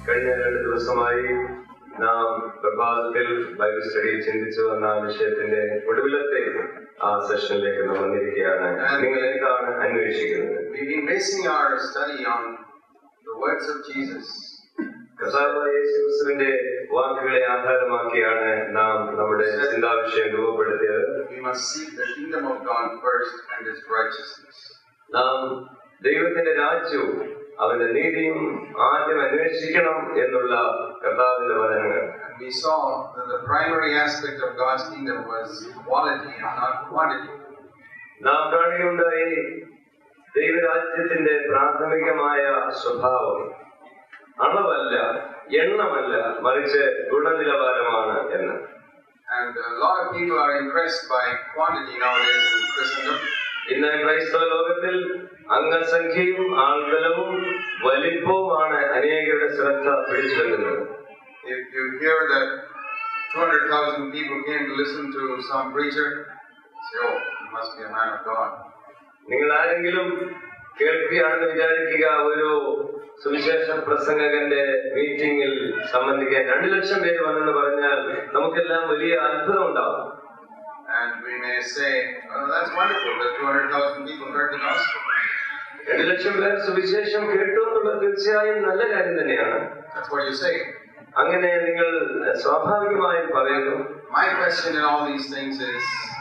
കഴിഞ്ഞ രണ്ട് ദിവസമായി നാം പ്രഭാതത്തിൽ ബൈബിൾ സ്റ്റഡി ചിന്തിച്ചു വന്ന ആ വിഷയത്തിന്റെ ഒടുവിലത്തെ ആ സെഷനിലേക്ക് നാം വന്നിരിക്കുകയാണ് നിങ്ങൾ എന്താണ് അന്വേഷിക്കുന്നത് We've been basing our study on the words of Jesus. കർത്താവായ യേശുക്രിസ്തുവിന്റെ വാക്കുകളെ ആധാരമാക്കിയാണ് നാം നമ്മുടെ ചിന്താവിഷയം രൂപപ്പെടുത്തിയത് We must seek the kingdom of God first and His righteousness. നാം ദൈവത്തിന്റെ രാജ്യവും അവന്റെ നീതിയും ആദ്യം അന്വേഷിക്കണം എന്നുള്ള കർത്താവിന്റെ വചനങ്ങൾ And we saw that the primary aspect of God's kingdom was quality and not quantity. നാം കാണുകയുണ്ടായി ദൈവരാജ്യത്തിന്റെ പ്രാഥമികമായ സ്വഭാവം അളവല്ല എണ്ണമല്ല മറിച്ച് ഗുണനിലവാരമാണ് എന്ന് And a lot of people are impressed by quantity nowadays in Christendom. ഇന്ന് ക്രൈസ്തവ ലോകത്തിൽ അംഗസംഖ്യയും ആൾബലവും വലിപ്പവുമാണ് അനേകരുടെ ശ്രദ്ധ പിടിച്ചു വെക്കുന്നത് If you hear that 200,000 people came to listen to some preacher, say, oh, he must be a man of God. നിങ്ങൾ ആരെങ്കിലും കേൾക്കുകയാണെന്ന് വിചാരിക്കുക ഒരു സുവിശേഷ പ്രസംഗകന്റെ മീറ്റിംഗിൽ സംബന്ധിക്കാൻ രണ്ടു ലക്ഷം പേര് വന്നെന്ന് പറഞ്ഞാൽ നമുക്കെല്ലാം വലിയ അത്ഭുതം ഉണ്ടാവും And we may say, oh, that's wonderful that 200,000 people heard the gospel. രണ്ടു ലക്ഷം പേർ സുവിശേഷം കേട്ടു എന്നുള്ളത് തീർച്ചയായും നല്ല കാര്യം തന്നെയാണ് That's what you say. അങ്ങനെ നിങ്ങൾ സ്വാഭാവികമായും പറയുന്നു My question in all these things is,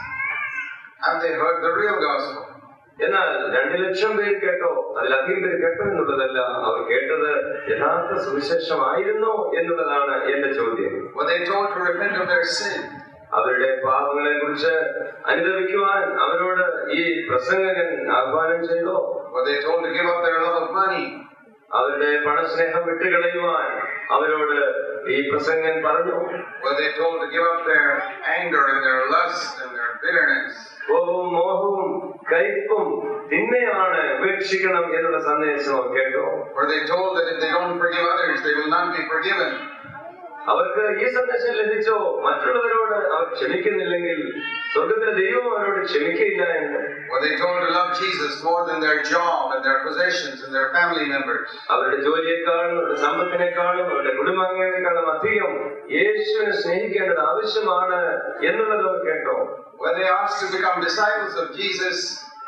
have they heard the real gospel? എന്നാൽ രണ്ടു ലക്ഷം പേര് കേട്ടോ അതിലധികം പേര് കേട്ടോ എന്നുള്ളതല്ല അവർ കേട്ടത് യഥാർത്ഥ സുവിശേഷമായിരുന്നോ എന്നുള്ളതാണ് എന്റെ ചോദ്യം Were they told to repent of their sin? അവരുടെ പാപങ്ങളെ കുറിച്ച് അനുദവിക്കുവാൻ അവരോട് ഈ പ്രസംഗകൻ ആഹ്വാനം ചെയ്തോ Were they told to give up their love of money? അവരുടെ പണസ്നേഹം വിട്ടുകളയുവാൻ അവരോട് ഈ പ്രസംഗൻ പറഞ്ഞു Were they told to give up their anger and their lust and their bitterness? കോപവും മോഹവും കയ്പും തിന്മയാണ് ഉപേക്ഷിക്കണം എന്നുള്ള സന്ദേശം അവർ കേട്ടോ Were they told that if they don't forgive others, they will not be forgiven? അവർക്ക് ഈ സന്ദേശം ലഭിച്ചോ മറ്റുള്ളവരോട് അവർ ക്ഷമിക്കുന്നില്ലെങ്കിൽ സ്വർഗത്തിലെ ദൈവം അവരോട് ക്ഷമിക്കയില്ല എന്ന് Were they told to love Jesus more than their job and their possessions and their family members? അവരുടെ ജോലിയെക്കാളും അവരുടെ സമ്പത്തിനേക്കാളും അവരുടെ കുടുംബാംഗങ്ങളെക്കാളും അധികം യേശുവിനെ സ്നേഹിക്കേണ്ടത് ആവശ്യമാണ് എന്നുള്ളത് അവർ കേട്ടോ Were they asked to become disciples of Jesus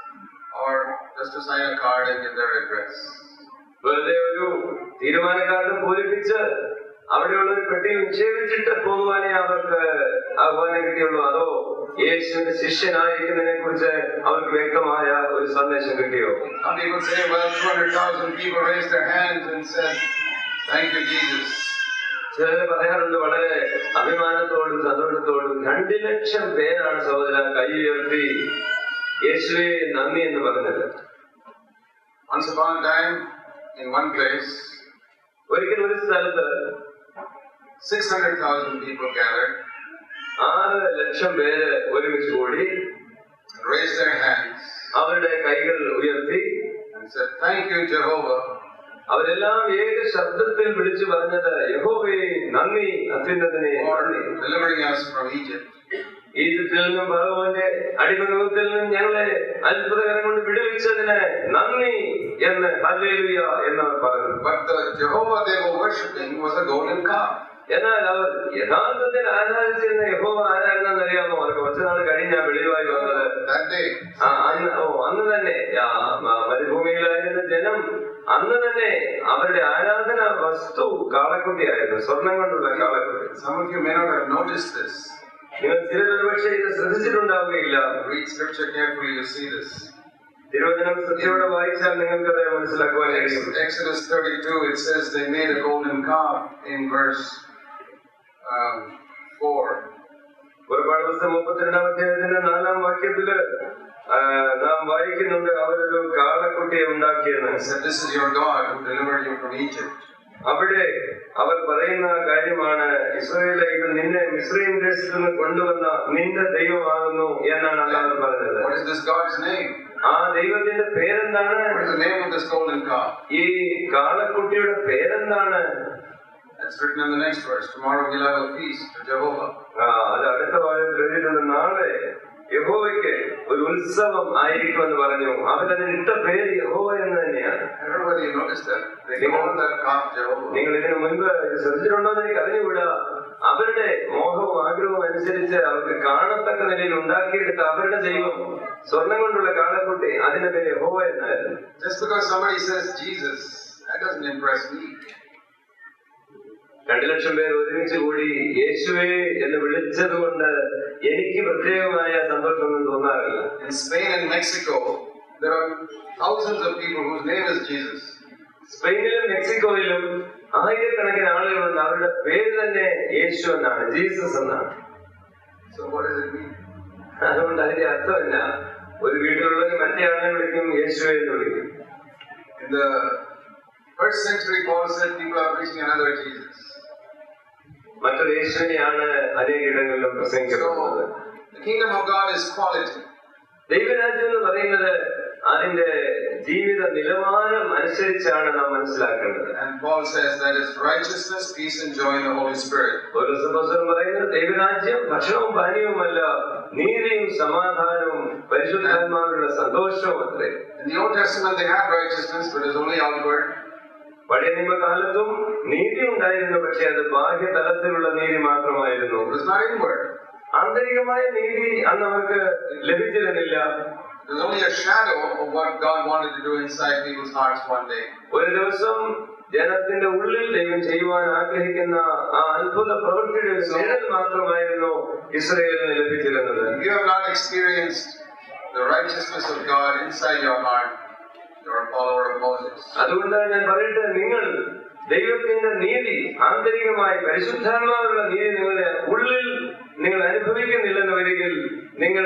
or just to sign a card and give their address? വെറുതെ ഒരു തീരുമാനക്കാരനെ പൂരിപ്പിച്ച് അവിടെയുള്ള ഒരു പെട്ടി നിക്ഷേപിച്ചിട്ട് പോകുവാനേ അവർക്ക് ആഹ്വാനം കിട്ടിയുള്ളൂ അതോ യേശുവിന്റെ ശിഷ്യനായിരിക്കുന്നതിനെ കുറിച്ച് അവർക്ക് വ്യക്തമായ ഒരു സന്ദേശം കിട്ടിയോ Some people say, well, 200,000 people raised their hands and said, Thank you, Jesus. ചിലര് പറയാറുണ്ട് വളരെ അഭിമാനത്തോടും സന്തോഷത്തോടും രണ്ടു ലക്ഷം പേരാണ് സഹോദര കൈ ഉയർത്തി യേശുവെ നന്ദി എന്ന് പറഞ്ഞത് Once upon a time, in one place, ഒരിക്കൽ ഒരു സ്ഥലത്ത് 600,000 people gathered ആറ് ലക്ഷം പേര് ഒരുമിച്ച് കൂടി and raised their hands അവരുടെ കൈകൾ ഉയർത്തി and said, Thank you, Jehovah, അവരെല്ലാം ഏക ശബ്ദത്തിൽ വിളിച്ചു പറഞ്ഞത് യഹോവേ നന്ദി അത്യുന്നതനെ for നന്ദി delivering us from Egypt. ഈജിപ്തിൽ നിന്നും ഭഗവാന്റെ അടിമകത്തിൽ നിന്നും ഞങ്ങളെ അത്ഭുതകരം കൊണ്ട് വിടുവിച്ചതിന് നന്ദി എന്ന് ഹല്ലേലൂയ എന്നവർ പറഞ്ഞു But the Jehovah they were worshipping was a golden calf. എന്നാൽ അവർ യഥാർത്ഥത്തിൽ ആരാധിച്ചിരുന്ന യഹോവ ആരാണെന്ന് അറിയാമോ അവർ കുറച്ചു നാൾ കഴിഞ്ഞാ വെളിവായി വന്നത് That day, ആ, അന്ന് ഓ അന്ന് തന്നെ ആ, മ- മരുഭൂമിയിലായിരുന്ന ജനം അന്ന് തന്നെ അവരുടെ ആരാധന വസ്തു കാളക്കുട്ടിയായിരുന്നു സ്വർണം കൊണ്ടുള്ള കാളക്കുട്ടി some of you may not have noticed this. നിങ്ങൾ ചിലർ ഒരുപക്ഷെ ഇത് ശ്രദ്ധിച്ചിട്ടുണ്ടാവുകയില്ല Read scripture carefully, you see this. തിരുവചനം ശ്രദ്ധയോടെ വായിച്ചാൽ നിങ്ങൾക്കത് മനസ്സിലാക്കുവാൻ കഴിയും Exodus 32, it says they made a golden calf in verse um, 4. ഒരുപാട് ദിവസം മുപ്പത്തിരണ്ടാം അധ്യായത്തിന്റെ നാലാം വാക്യത്തില് ആ, നാം വായിക്കുന്നുണ്ട് അവരൊരു കാളക്കുട്ടിയെ ഉണ്ടാക്കിയെന്ന് It said, This is your God who delivered you from Egypt. അവിടെ അവർ പറയുന്ന കാര്യമാണ് ഇസ്രായേലെ ഇത് നിന്നെ മിശ്രീം ദേശത്ത് നിന്ന് കൊണ്ടുവന്ന നിന്റെ ദൈവമാകുന്നു എന്നാണ് അല്ലാതെ പറഞ്ഞത് What is this God's name? ആ ദൈവത്തിന്റെ പേരെന്താണ് What is the name of this golden calf? ഈ കാളക്കുട്ടിയുടെ പേരെന്താണ് That's written in the next verse. Tomorrow we'll have a feast to Jehovah. ആ അത് അടുത്ത ഭാഗത്തിൽ എഴുതിയിട്ടുണ്ട് നാളെ യഹോവയ്ക്ക് ഒരു ഉത്സവം ആയിരിക്കുമെന്ന് പറഞ്ഞു അവരതിന് ഇട്ട പേര് യഹോവ എന്ന് തന്നെയാണ് Everybody whether you noticed that. They call that calf Jehovah. നിങ്ങൾ ഇതിനു മുൻപ് ഇത് ശ്രദ്ധിച്ചിട്ടുണ്ടോ എന്ന് എനിക്ക് അറിഞ്ഞുകൂടാ അവരുടെ മോഹവും ആഗ്രഹവും അനുസരിച്ച് അവർക്ക് കാണത്തക്ക നിലയിൽ ഉണ്ടാക്കിയെടുത്ത അവരുടെ ദൈവം സ്വർണം കൊണ്ടുള്ള കാളക്കുട്ടി അതിന്റെ പേര് യഹോവ എന്നായിരുന്നു Just because somebody says Jesus, that doesn't impress me. രണ്ടു ലക്ഷം പേർ ഒരുമിച്ച് കൂടി യേശുവേ എന്ന് വിളിച്ചത് കൊണ്ട് എനിക്ക് പ്രത്യേകമായ സന്തോഷമൊന്നും തോന്നാറില്ല In Spain and Mexico, there are thousands of people whose name is Jesus. സ്പെയിനിലും മെക്സിക്കോയിലും ആയിരക്കണക്കിന് ആളുകളുണ്ട് അവരുടെ പേര് തന്നെ യേശു എന്നാണ് ജീസസ് എന്നാണ് So what does it mean? അതുകൊണ്ട് അതിന്റെ അർത്ഥമില്ല ഒരു വീട്ടിലുള്ളവർ മറ്റേ ആളിനെ വിളിക്കും യേശുവെ എന്ന് വിളിക്കും In the first century, Paul said people are preaching another Jesus. മറ്റൊരു യേശുവിനെയാണ് അനേക ഇടങ്ങളിലും പ്രസംഗിക്കപ്പെടുന്നത് So the kingdom of God is quality. ദൈവരാജ്യം എന്ന് പറയുന്നത് അതിന്റെ ജീവിത നിലവാരം അനുസരിച്ചാണ് നാം മനസ്സിലാക്കേണ്ടത് And Paul says that is righteousness, peace, and joy in the Holy Spirit. ഒരു പുസ്തകം പറയുന്നത് ദൈവരാജ്യം ഭക്ഷണവും പാനീയവുമല്ല നീതിയും സമാധാനവും പരിശുദ്ധാത്മാവിലുള്ള സന്തോഷവും അത്രേ In the Old Testament, they had righteousness, but it was only outward. പഴയ നിയമകാലത്തും നീതി ഉണ്ടായിരുന്നു പക്ഷെ അത് ബാഹ്യതലത്തിലുള്ള നീതി മാത്രമായിരുന്നു It was not inward. ആന്തരികമായ നീതി അന്ന് അവർക്ക് ലഭിച്ചിരുന്നില്ല It was only a shadow of what God wanted to do inside people's hearts one day. ഒരു ദിവസം ജനത്തിന്റെ ഉള്ളിൽ ദൈവം ചെയ്യുവാൻ ആഗ്രഹിക്കുന്ന ആ അത്ഭുത പ്രവൃത്തിയുടെ ഒരു നിഴൽ മാത്രമായിരുന്നു ഇസ്രയേലിന് ലഭിച്ചിരുന്നത് If you have not experienced the righteousness of God inside your heart, you're a follower of Moses. അതുകൊണ്ട് ഞാൻ പറയട്ടെ നിങ്ങൾ ദൈവത്തിന്റെ നീതി ആന്തരികമായി പരിശുദ്ധാത്മാവുള്ള നീതി നിങ്ങളുടെ ഉള്ളിൽ നിങ്ങൾ അനുഭവിക്കുന്നില്ലെന്ന് വരികിൽ നിങ്ങൾ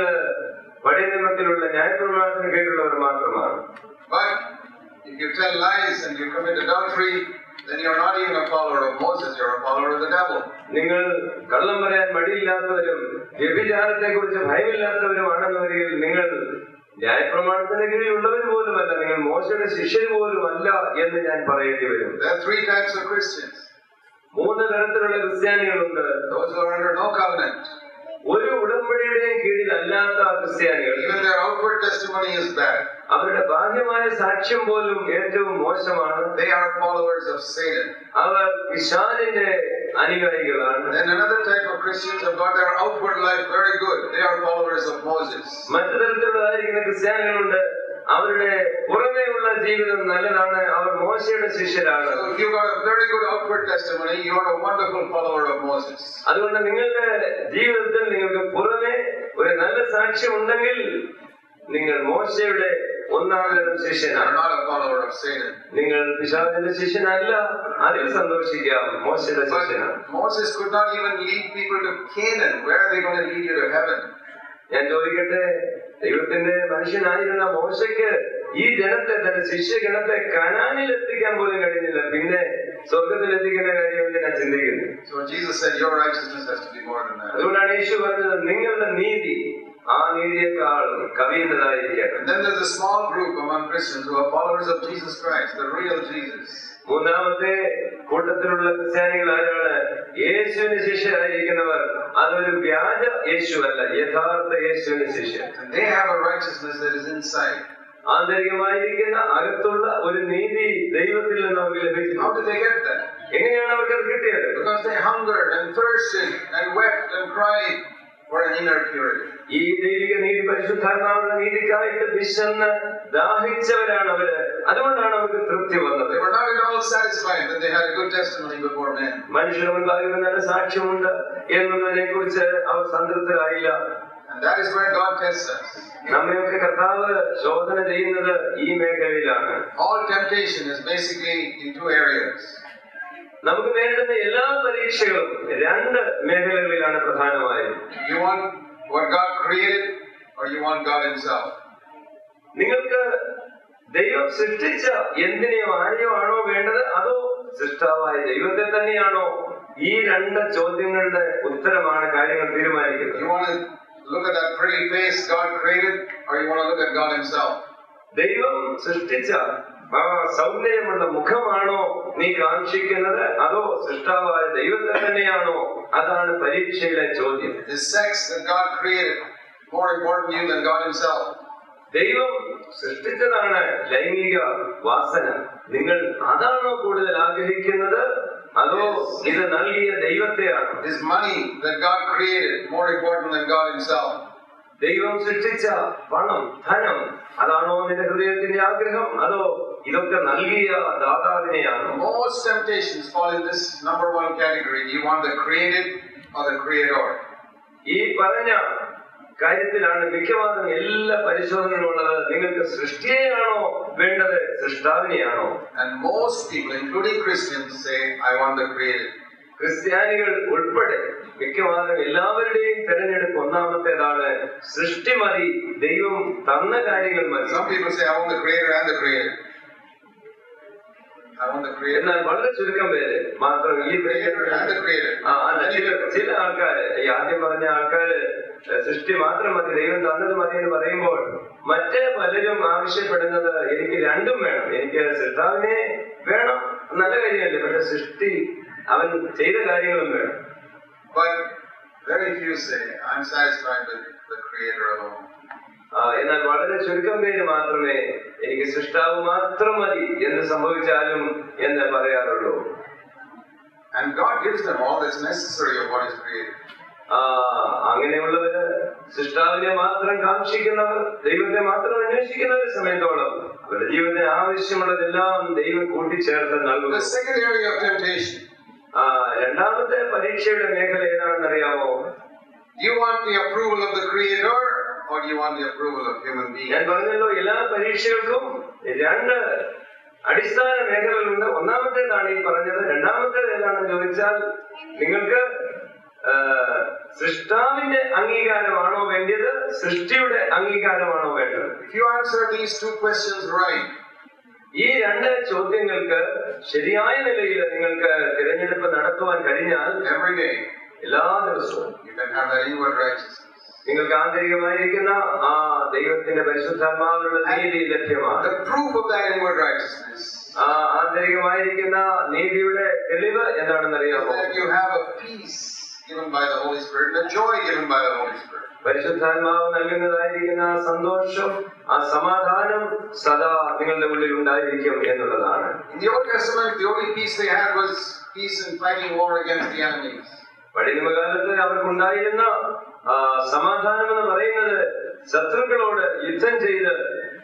പഴയ നിയമത്തിലുള്ള ന്യായപ്രമാണത്തിന് കീഴിലുള്ളവർ മാത്രമാണ് But if you tell lies and you commit adultery, then you're not even a follower of Moses, you're a follower of the devil. നിങ്ങൾ കള്ളം പറയാൻ മടിയില്ലാത്തവരും വ്യഭിചാരത്തെ കുറിച്ച് ഭയമില്ലാത്തവരുമാണെന്ന് വരികിൽ നിങ്ങൾ ന്യായപ്രമാണത്തിന്റെ കീഴിലുള്ളവർ പോലുമല്ല നിങ്ങൾ മോശയുടെ ശിഷ്യർ പോലുമല്ല എന്ന് ഞാൻ പറയേണ്ടി വരും There are three types of Christians മൂന്ന് തരത്തിലുള്ള ക്രിസ്ത്യാനികളുണ്ട് those who are under no covenant. ഒരു ഉടമ്പടിയുടെയും കീഴിലല്ലാത്ത ക്രിസ്ത്യാനികൾ Even their outward testimony is bad. അവരുടെ ബാഹ്യമായ സാക്ഷ്യം പോലും ഏറ്റവും മോശമാണ് They are followers of Satan. Our പിശാലിന്റെ അനുയായികളാണ് Then another type of Christians have got their outward life very good. They are followers of Moses. മറ്റു തരത്തിലുള്ളതായിരിക്കുന്ന ക്രിസ്ത്യാനികളുണ്ട് അവരുടെ പുറമേയുള്ള ജീവിതം നല്ലതാണ് അവർ മോശയുടെ ശിഷ്യരാണ് So if you've got a very good outward testimony, you are a wonderful follower of Moses. അതുകൊണ്ട് നിങ്ങളുടെ ജീവിതത്തിൽ നിങ്ങൾക്ക് പുറമെ ഒരു നല്ല സാക്ഷ്യം ഉണ്ടെങ്കിൽ നിങ്ങൾ മോശയുടെ ഒന്നാം തരം You are ശിഷ്യനാണ് not a follower of Satan. നിങ്ങൾ പിശാചിന്റെ ശിഷ്യനല്ല അതിൽ സന്തോഷിക്കാം മോശയുടെ ശിഷ്യനാണ് But Moses could not even lead people to Canaan. Where are they going to lead you to heaven? ഞാൻ ചോദിക്കട്ടെ ദൈവത്തിന്റെ മനുഷ്യനായിരുന്ന മോശയ്ക്ക് ഈ ജനത്തെ തന്റെ ശിഷ്യഗണത്തെ കനാനിൽ എത്തിക്കാൻ പോലും കഴിഞ്ഞില്ല പിന്നെ സ്വർഗത്തിൽ എത്തിക്കേണ്ട കാര്യം ഞാൻ ചിന്തിക്കുന്നു So Jesus said, Your righteousness has to be more than that. അതുകൊണ്ടാണ് യേശു പറഞ്ഞത് നിങ്ങളുടെ നീതി ആ നീതിയേക്കാൾ കവിയുന്നതായിരിക്കട്ടെ And then there's a small group among Christians who are followers of Jesus Christ, the real Jesus. മൂന്നാമത്തെ കൂട്ടത്തിലുള്ള ക്രിസ്ത്യാനികൾ ആരാണ് യേശുവിന് ശിഷ്യരായിരിക്കുന്നവർ അതൊരു വ്യാജ യേശുവല്ല യഥാർത്ഥ യേശുവിന് ശിഷ്യൻ And they have a righteousness that is inside. ആന്തരികമായിരിക്കുന്ന അകത്തുള്ള ഒരു നീതി ദൈവത്തിൽ നിന്ന് അവർക്ക് ലഭിക്കുന്നു How did they get that? എങ്ങനെയാണ് അവർക്ക് അത് കിട്ടിയത് Because they hungered and thirsted and wept and cried for an inner purity. ഈ ദൈവിക നീതി പരിശുദ്ധാത്മാവുള്ള നീതിക്കായിട്ട് വിശന്ന് ദാഹിച്ചവരാണ് അവര് അതുകൊണ്ടാണ് അവർക്ക് തൃപ്തി വന്നത് They were not at all satisfied that they had a good testimony before men. മനുഷ്യന് മുൻപാകെ ഒരു നല്ല സാക്ഷ്യമുണ്ട് എന്നതിനെ കുറിച്ച് അവർ സംതൃപ്തരായില്ല And that is where God tests us. നമ്മയൊക്കെ കർത്താവ് ശോധന ചെയ്യുന്നത് ഈ മേഖലയിലാണ് All temptation is basically in two areas. നമുക്ക് നേരിടുന്ന എല്ലാ പരീക്ഷകളും രണ്ട് മേഖലകളിലാണ് പ്രധാനമായും You want what God created, or you want God Himself? നിങ്ങൾക്ക് ദൈവം സൃഷ്ടിച്ച എന്തിനെയോ ആരെയോ ആണോ വേണ്ടത് അതോ സൃഷ്ടാവായ ദൈവത്തെ തന്നെയാണോ ഈ രണ്ട് ചോദ്യങ്ങളുടെ ഉത്തരമാണ് കാര്യങ്ങൾ തീരുമാനിക്കുന്നത് You want to look at that pretty face God created, or you want to look at God Himself? ദൈവം സൃഷ്ടിച്ച ആ സൗന്ദര്യമുള്ള മുഖമാണോ നീ കാക്ഷിക്കുന്നത് അതോ സൃഷ്ടാവായ ദൈവത്തെ തന്നെയാണോ അതാണ് പരീക്ഷയിലെ ചോദ്യം Is sex that God created more important to you than God Himself? ദൈവം സൃഷ്ടിച്ചതാണ് ലൈംഗിക വാസന നിങ്ങൾ അതാണോ കൂടുതൽ ആഗ്രഹിക്കുന്നത് അതോ ഇത് നൽകിയ ദൈവത്തെയാണോ Is money that God created more important than God Himself? ദൈവം സൃഷ്ടിച്ച പണം ധനം അതാണോ നിന്റെ ഹൃദയത്തിന്റെ ആഗ്രഹം അതോ ഇതൊക്കെ നൽകിയ ദാതാവിനെയാണോ Most temptations fall in this number one category. Do you want the created or the creator? ഈ പറഞ്ഞ കാര്യത്തിലാണ് മിക്കവാറും എല്ലാ പരിശോധനയും ഉള്ളത് നിങ്ങൾക്ക് സൃഷ്ടിയെയാണോ വേണ്ടത് സൃഷ്ടാവിനെയാണോ And most people, including Christians, say, I want the created. ക്രിസ്ത്യാനികൾ ഉൾപ്പെടെ മിക്കവാറും എല്ലാവരുടെയും തെരഞ്ഞെടുപ്പ് ഒന്നാമത്തേതാണ് സൃഷ്ടി മതി ദൈവം തന്ന കാര്യങ്ങൾ മതി Some people say, I want the creator and the created. I want the creator, എന്നാൽ വളരെ ചുരുക്കം പേര് മാത്രം ഈ creator and the created. ആ അല്ല ചില ചില ആൾക്കാര് ഈ ആദ്യം പറഞ്ഞ ആൾക്കാര് സൃഷ്ടി മാത്രം മതി ദൈവം തന്നത് മതി എന്ന് പറയുമ്പോൾ മറ്റേ പലരും ആവശ്യപ്പെടുന്നത് എനിക്ക് രണ്ടും വേണം എനിക്ക് സൃഷ്ടാവിനെ വേണം നല്ല കാര്യമല്ലേ പക്ഷെ സൃഷ്ടി അവൻ ചെയ്ത കാര്യങ്ങളും വേണം But very few say, I'm satisfied with the creator alone. ആ, എന്നാൽ വളരെ ചുരുക്കം പേര് മാത്രമേ എനിക്ക് സൃഷ്ടാവ് മാത്രം മതി എന്ന് സംഭവിച്ചാലും എന്ന് പറയാറുള്ളൂ And God gives them all that's necessary of what is created. ആ അങ്ങനെയുള്ളവര് സൃഷ്ടാവിനെ മാത്രം കാക്ഷിക്കുന്നവർ ദൈവത്തെ മാത്രം അന്വേഷിക്കുന്നവരെ സമയത്തോളം അവരുടെ ജീവിതത്തിന് ആവശ്യമുള്ളതെല്ലാം ദൈവം കൂട്ടിച്ചേർത്ത് നൽകും The second area of temptation. ആ രണ്ടാമത്തെ പരീക്ഷയുടെ മേഖല ഏതാണെന്ന് അറിയാമോ Do you want the approval of the creator or do you want the approval of human beings? ഞാൻ പറഞ്ഞല്ലോ എല്ലാ പരീക്ഷകൾക്കും രണ്ട് അടിസ്ഥാന മേഖലകളുണ്ട് ഒന്നാമത്തേതാണ് ഈ പറഞ്ഞത് രണ്ടാമത്തേത് ഏതാണെന്ന് ചോദിച്ചാൽ നിങ്ങൾക്ക് ആ, സൃഷ്ടാവിന്റെ അംഗീകാരമാണോ വേണ്ടത് സൃഷ്ടിയുടെ അംഗീകാരമാണോ വേണ്ടത് If you answer these two questions right, ഈ രണ്ട് ചോദ്യങ്ങൾക്ക് ശരിയായ നിലയിൽ നിങ്ങൾക്ക് തിരഞ്ഞെടുപ്പ് നടത്തുവാൻ കഴിഞ്ഞാൽ every day, എല്ലാ ദിവസവും you can have that inward righteousness. നിങ്ങൾക്ക് ആന്തരികമായിരിക്കുന്ന ആ ദൈവത്തിന്റെ പരിശുദ്ധാത്മാവിനുള്ള നീതി ലഭ്യമാണ് The proof of that inward righteousness ആ ആന്തരികമായിരിക്കുന്ന നീതിയുടെ തെളിവ് is എന്താണെന്ന് അറിയാമോ that you have a peace given by the Holy Spirit, and a joy given by the Holy Spirit. പരിശുദ്ധാത്മാവ് നൽകുന്നതായിരിക്കുന്ന ആ സന്തോഷം ആ സമാധാനം സദാ നിങ്ങളുടെ ഉള്ളിൽ ഉണ്ടായിരിക്കും എന്നുള്ളതാണ് In the Old Testament, the only peace they had was peace in fighting war against the enemies. പഴയകാലത്ത് അവർക്കുണ്ടായിരുന്ന ആ, സമാധാനം എന്ന് പറയുന്നത് ശത്രുക്കളോട് യുദ്ധം ചെയ്ത്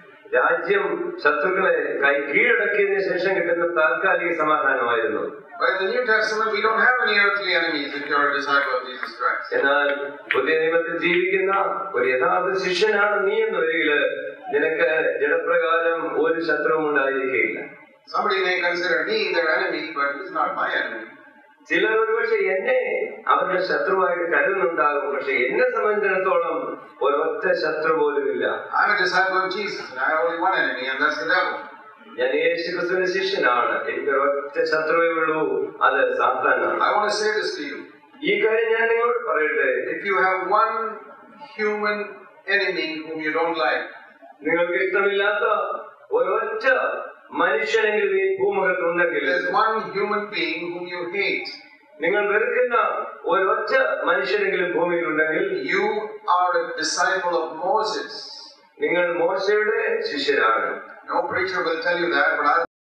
രാജ്യം ശത്രുക്കളെ കൈ കീഴടക്കിയതിനു ശേഷം കിട്ടുന്ന താൽക്കാലിക സമാധാനമായിരുന്നു But in the New Testament, we don't have any earthly enemies if you're a disciple of Jesus Christ. എന്നാൽ പുതിയ നിയമത്തിൽ ജീവിക്കുന്ന ഒരു യഥാർത്ഥ ശിഷ്യനാണ് നീ എന്ന് വരികില് നിനക്ക് ജഡപ്രകാരം ഒരു ശത്രുവും ഉണ്ടായിരിക്കുകയില്ല Somebody may consider me their enemy, but he's not my enemy. ചിലർ ഒരുപക്ഷെ എന്നെ അവരുടെ ശത്രുവായിട്ട് കരുതുന്നുണ്ടാകും പക്ഷെ എന്നെ സംബന്ധിച്ചിടത്തോളം ഒരൊറ്റ ശത്രു പോലുമില്ല I'm a disciple of Jesus, and I have only one enemy, and that's the devil. ഞാൻ യേശു ക്രിസ്തുവിന്റെ ശിഷ്യനാണ് എനിക്ക് ഒരൊറ്റ ശത്രുവേ ഉള്ളൂ അത് സാത്താനാണ് I want to say this to you. ഈ കാര്യം ഞാൻ നിങ്ങളോട് പറയട്ടെ If you have one human enemy whom you don't like, നിങ്ങൾക്ക് ഇഷ്ടമില്ലാത്ത ഒരൊറ്റ മനുഷ്യനെങ്കിലും ഈ ഭൂമുഖത്തുണ്ടെങ്കിൽ there's one human being whom you hate, നിങ്ങൾ വെറുക്കുന്ന ഒരൊറ്റ മനുഷ്യരെങ്കിലും ഭൂമിയിലുണ്ടെങ്കിൽ you are a disciple of Moses. നിങ്ങൾ മോശയുടെ ശിഷ്യരാണ് No preacher will tell you that, but I'll